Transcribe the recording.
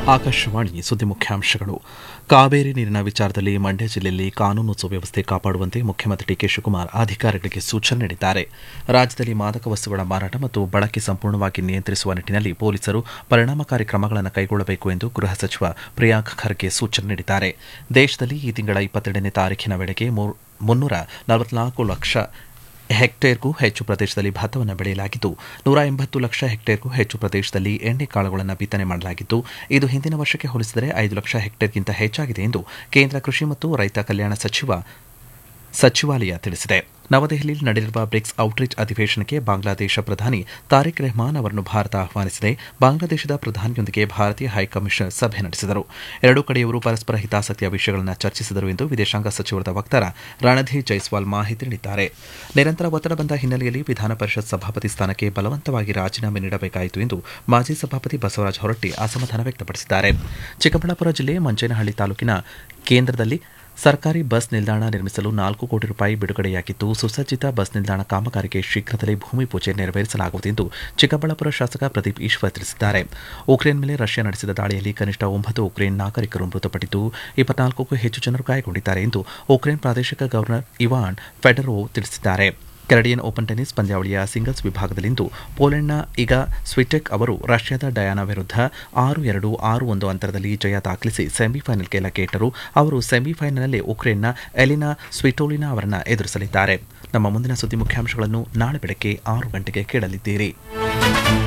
ಆಕಾಶವಾಣಿ ಸುದ್ದಿ ಮುಖ್ಯಾಂಶಗಳು ಕಾವೇರಿ ನೀರಿನ ವಿಚಾರದಲ್ಲಿ ಮಂಡ್ಯ ಜಿಲ್ಲೆಯಲ್ಲಿ ಕಾನೂನು ಸುವ್ಯವಸ್ಥೆ ಕಾಪಾಡುವಂತೆ ಮುಖ್ಯಮಂತ್ರಿ ಡಿಕೆ ಶಿವಕುಮಾರ್ ಅಧಿಕಾರಿಗಳಿಗೆ ಸೂಚನೆ ನೀಡಿದ್ದಾರೆ ರಾಜ್ಯದಲ್ಲಿ ಮಾದಕ ವಸ್ತುಗಳ ಮಾರಾಟ ಮತ್ತು ಬಳಕೆ ಸಂಪೂರ್ಣವಾಗಿ ನಿಯಂತ್ರಿಸುವ ನಿಟ್ಟಿನಲ್ಲಿ ಪೊಲೀಸರು ಪರಿಣಾಮಕಾರಿ ಕ್ರಮಗಳನ್ನು ಕೈಗೊಳ್ಳಬೇಕು ಎಂದು ಗೃಹ ಸಚಿವ ಪ್ರಿಯಾಂಕ್ ಖರ್ಗೆ ಸೂಚನೆ ನೀಡಿದ್ದಾರೆ ದೇಶದಲ್ಲಿ ಈ ತಿಂಗಳ ಇಪ್ಪತ್ತೆರಡನೇ ತಾರೀಖಿನ ವೇಳೆಗೆ ಮುನ್ನೂರ ನಲವತ್ನಾಲ್ಕು ಲಕ್ಷ ಹೆಕ್ಟೇರ್ಗೂ ಹೆಚ್ಚು ಪ್ರದೇಶದಲ್ಲಿ ಭತ್ತವನ್ನು ಬೆಳೆಯಲಾಗಿದ್ದು ನೂರ ಎಂಬತ್ತು ಲಕ್ಷ ಹೆಕ್ಟೇರ್ಗೂ ಹೆಚ್ಚು ಪ್ರದೇಶದಲ್ಲಿ ಎಣ್ಣೆ ಕಾಳುಗಳನ್ನು ಬಿತ್ತನೆ ಮಾಡಲಾಗಿದ್ದು ಇದು ಹಿಂದಿನ ವರ್ಷಕ್ಕೆ ಹೋಲಿಸಿದರೆ ಐದು ಲಕ್ಷ ಹೆಕ್ಟೇರ್ಗಿಂತ ಹೆಚ್ಚಾಗಿದೆ ಎಂದು ಕೇಂದ್ರ ಕೃಷಿ ಮತ್ತು ರೈತ ಕಲ್ಯಾಣ ಸಚಿವ ಸಚಿವಾಲಯ ತಿಳಿಸಿದೆ ನವದೆಹಲಿಯಲ್ಲಿ ನಡೆದಿರುವ ಬ್ರಿಕ್ಸ್ ಔಟ್ರೀಚ್ ಅಧಿವೇಶನಕ್ಕೆ ಬಾಂಗ್ಲಾದೇಶ ಪ್ರಧಾನಿ ತಾರಿಕ್ ರೆಹಮಾನ್ ಅವರನ್ನು ಭಾರತ ಆಹ್ವಾನಿಸಿದೆ ಬಾಂಗ್ಲಾದೇಶದ ಪ್ರಧಾನಿಯೊಂದಿಗೆ ಭಾರತೀಯ ಹೈಕಮಿಷನರ್ ಸಭೆ ನಡೆಸಿದರು ಎರಡೂ ಕಡೆಯವರು ಪರಸ್ಪರ ಹಿತಾಸಕ್ತಿಯ ವಿಷಯಗಳನ್ನು ಚರ್ಚಿಸಿದರು ಎಂದು ವಿದೇಶಾಂಗ ಸಚಿವರದ ವಕ್ತಾರ ರಣಧೀರ್ ಜೈಸ್ವಾಲ್ ಮಾಹಿತಿ ನೀಡಿದ್ದಾರೆ ನಿರಂತರ ಒತ್ತಡ ಬಂದ ಹಿನ್ನೆಲೆಯಲ್ಲಿ ವಿಧಾನ ಪರಿಷತ್ ಸಭಾಪತಿ ಸ್ಥಾನಕ್ಕೆ ಬಲವಂತವಾಗಿ ರಾಜೀನಾಮೆ ನೀಡಬೇಕಾಯಿತು ಎಂದು ಮಾಜಿ ಸಭಾಪತಿ ಬಸವರಾಜ ಹೊರಟ್ಟಿ ಅಸಮಾಧಾನ ವ್ಯಕ್ತಪಡಿಸಿದ್ದಾರೆ ಚಿಕ್ಕಬಳ್ಳಾಪುರ ಜಿಲ್ಲೆ ಮಂಚೇನಹಳ್ಳಿ ತಾಲೂಕಿನ ಕೇಂದ್ರದಲ್ಲಿ ಸರ್ಕಾರಿ ಬಸ್ ನಿಲ್ದಾಣ ನಿರ್ಮಿಸಲು ನಾಲ್ಕು ಕೋಟಿ ರೂಪಾಯಿ ಬಿಡುಗಡೆಯಾಗಿದ್ದು ಸುಸಜ್ಜಿತ ಬಸ್ ನಿಲ್ದಾಣ ಕಾಮಗಾರಿಗೆ ಶೀಘ್ರದಲ್ಲೇ ಭೂಮಿ ಪೂಜೆ ನೆರವೇರಿಸಲಾಗುವುದು ಎಂದು ಚಿಕ್ಕಬಳ್ಳಾಪುರ ಶಾಸಕ ಪ್ರದೀಪ್ ಈಶ್ವರ್ ತಿಳಿಸಿದ್ದಾರೆ ಉಕ್ರೇನ್ ಮೇಲೆ ರಷ್ಯಾ ನಡೆಸಿದ ದಾಳಿಯಲ್ಲಿ ಕನಿಷ್ಠ ಒಂಬತ್ತು ಉಕ್ರೇನ್ ನಾಗರಿಕರು ಮೃತಪಟ್ಟಿದ್ದು ಇಪ್ಪತ್ನಾಲ್ಕಕ್ಕೂ ಹೆಚ್ಚು ಜನರು ಗಾಯಗೊಂಡಿದ್ದಾರೆ ಎಂದು ಉಕ್ರೇನ್ ಪ್ರಾದೇಶಿಕ ಗವರ್ನರ್ ಇವಾನ್ ಫೆಡರೋವ್ ತಿಳಿಸಿದ್ದಾರೆ ಕೆನಡಿಯನ್ ಓಪನ್ ಟೆನಿಸ್ ಪಂದ್ಯಾವಳಿಯ ಸಿಂಗಲ್ಸ್ ವಿಭಾಗದಲ್ಲಿಂದು ಪೋಲೆಂಡ್ನ ಈಗ ಸ್ವಿಟೆಕ್ ಅವರು ರಷ್ಯಾದ ಡಯಾನಾ ವಿರುದ್ಧ ಆರು ಎರಡು ಆರು ಒಂದು ಅಂತರದಲ್ಲಿ ಜಯ ದಾಖಲಿಸಿ ಸೆಮಿಫೈನಲ್ಗೆ ಲಗ್ಗೇಟರು ಅವರು ಸೆಮಿಫೈನಲ್ನಲ್ಲಿ ಉಕ್ರೇನ್ನ ಎಲಿನಾ ಸ್ವಿಟೋಲಿನಾ ಅವರನ್ನು ಎದುರಿಸಲಿದ್ದಾರೆ ನಮ್ಮ ಮುಂದಿನ ಸುದ್ದಿ ಮುಖ್ಯಾಂಶಗಳನ್ನು ನಾಳೆ ಬೆಳಗ್ಗೆ ಆರು ಗಂಟೆಗೆ ಕೇಳಲಿದ್ದೀರಿ